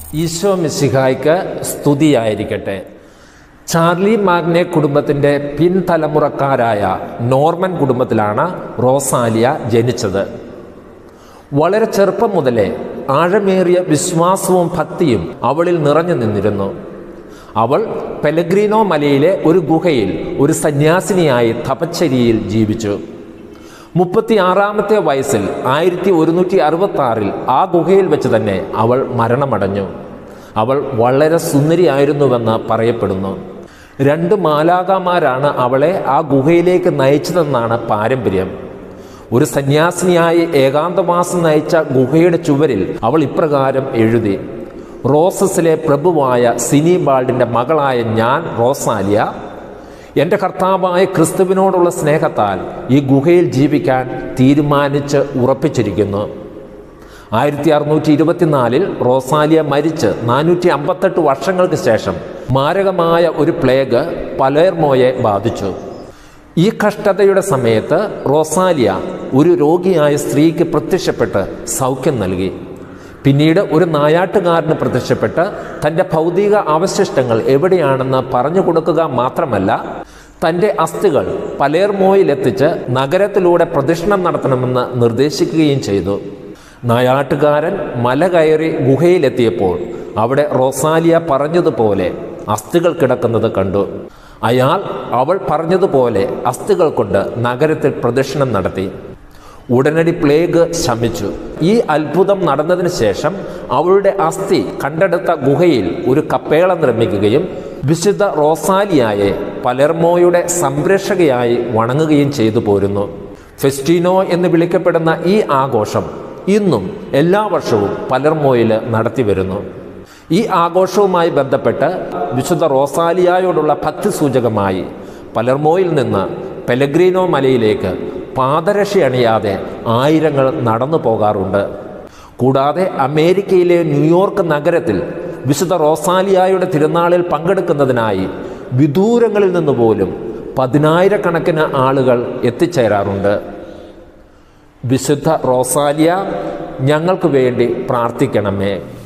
ഈശോ മിശിഹായ്ക്ക് സ്തുതിയായിരിക്കട്ടെ ചാർലി മാഗ്നെ കുടുംബത്തിൻ്റെ പിൻതലമുറക്കാരായ നോർമൻ കുടുംബത്തിലാണ് റോസാലിയ ജനിച്ചത് വളരെ ചെറുപ്പം മുതലേ ആഴമേറിയ വിശ്വാസവും ഭക്തിയും അവളിൽ നിറഞ്ഞു നിന്നിരുന്നു അവൾ പെലഗ്രീനോ മലയിലെ ഒരു ഗുഹയിൽ ഒരു സന്യാസിനിയായി തപച്ചരിയിൽ ജീവിച്ചു മുപ്പത്തിയാറാമത്തെ വയസ്സിൽ ആയിരത്തി ഒരുന്നൂറ്റി അറുപത്തി ആറിൽ ആ ഗുഹയിൽ വെച്ച് തന്നെ അവൾ മരണമടഞ്ഞു അവൾ വളരെ സുന്ദരിയായിരുന്നുവെന്ന് പറയപ്പെടുന്നു രണ്ട് മാലാകമാരാണ് അവളെ ആ ഗുഹയിലേക്ക് നയിച്ചതെന്നാണ് പാരമ്പര്യം ഒരു സന്യാസിനിയായി ഏകാന്തമാസം നയിച്ച ഗുഹയുടെ ചുവരിൽ അവൾ ഇപ്രകാരം എഴുതി റോസസിലെ പ്രഭുവായ സിനി ബാൾഡിൻ്റെ മകളായ ഞാൻ റോസാലിയ എൻ്റെ കർത്താവായ ക്രിസ്തുവിനോടുള്ള സ്നേഹത്താൽ ഈ ഗുഹയിൽ ജീവിക്കാൻ തീരുമാനിച്ച് ഉറപ്പിച്ചിരിക്കുന്നു ആയിരത്തി അറുന്നൂറ്റി ഇരുപത്തിനാലിൽ റോസാലിയ മരിച്ച് നാനൂറ്റി അമ്പത്തെട്ട് വർഷങ്ങൾക്ക് ശേഷം മാരകമായ ഒരു പ്ലേഗ് പലേർമോയെ ബാധിച്ചു ഈ കഷ്ടതയുടെ സമയത്ത് റോസാലിയ ഒരു രോഗിയായ സ്ത്രീക്ക് പ്രത്യക്ഷപ്പെട്ട് സൗഖ്യം നൽകി പിന്നീട് ഒരു നായാട്ടുകാരന് പ്രത്യക്ഷപ്പെട്ട് തൻ്റെ ഭൗതിക അവശിഷ്ടങ്ങൾ എവിടെയാണെന്ന് പറഞ്ഞു കൊടുക്കുക മാത്രമല്ല തൻ്റെ അസ്ഥികൾ പലേർമോയിലെത്തിച്ച് നഗരത്തിലൂടെ പ്രദക്ഷിണം നടത്തണമെന്ന് നിർദ്ദേശിക്കുകയും ചെയ്തു നായാട്ടുകാരൻ മല കയറി ഗുഹയിലെത്തിയപ്പോൾ അവിടെ റോസാലിയ പറഞ്ഞതുപോലെ അസ്ഥികൾ കിടക്കുന്നത് കണ്ടു അയാൾ അവൾ പറഞ്ഞതുപോലെ അസ്ഥികൾ കൊണ്ട് നഗരത്തിൽ പ്രദക്ഷിണം നടത്തി ഉടനടി പ്ലേഗ് ശമിച്ചു ഈ അത്ഭുതം നടന്നതിന് ശേഷം അവളുടെ അസ്ഥി കണ്ടെടുത്ത ഗുഹയിൽ ഒരു കപ്പേള നിർമ്മിക്കുകയും വിശുദ്ധ റോസാലിയായെ പലർമോയുടെ സംരക്ഷകയായി വണങ്ങുകയും ചെയ്തു പോരുന്നു ഫെസ്റ്റീനോ എന്ന് വിളിക്കപ്പെടുന്ന ഈ ആഘോഷം ഇന്നും എല്ലാ വർഷവും പലർമോയിൽ നടത്തി വരുന്നു ഈ ആഘോഷവുമായി ബന്ധപ്പെട്ട് വിശുദ്ധ റോസാലിയായോടുള്ള ഭക്തി സൂചകമായി പലർമോയിൽ നിന്ന് പെലഗ്രീനോ മലയിലേക്ക് പാദരക്ഷ അണിയാതെ ആയിരങ്ങൾ നടന്നു പോകാറുണ്ട് കൂടാതെ അമേരിക്കയിലെ ന്യൂയോർക്ക് നഗരത്തിൽ വിശുദ്ധ റോസാലിയായുടെ തിരുനാളിൽ പങ്കെടുക്കുന്നതിനായി വിദൂരങ്ങളിൽ നിന്ന് പോലും പതിനായിരക്കണക്കിന് ആളുകൾ എത്തിച്ചേരാറുണ്ട് വിശുദ്ധ റോസാലിയ ഞങ്ങൾക്ക് വേണ്ടി പ്രാർത്ഥിക്കണമേ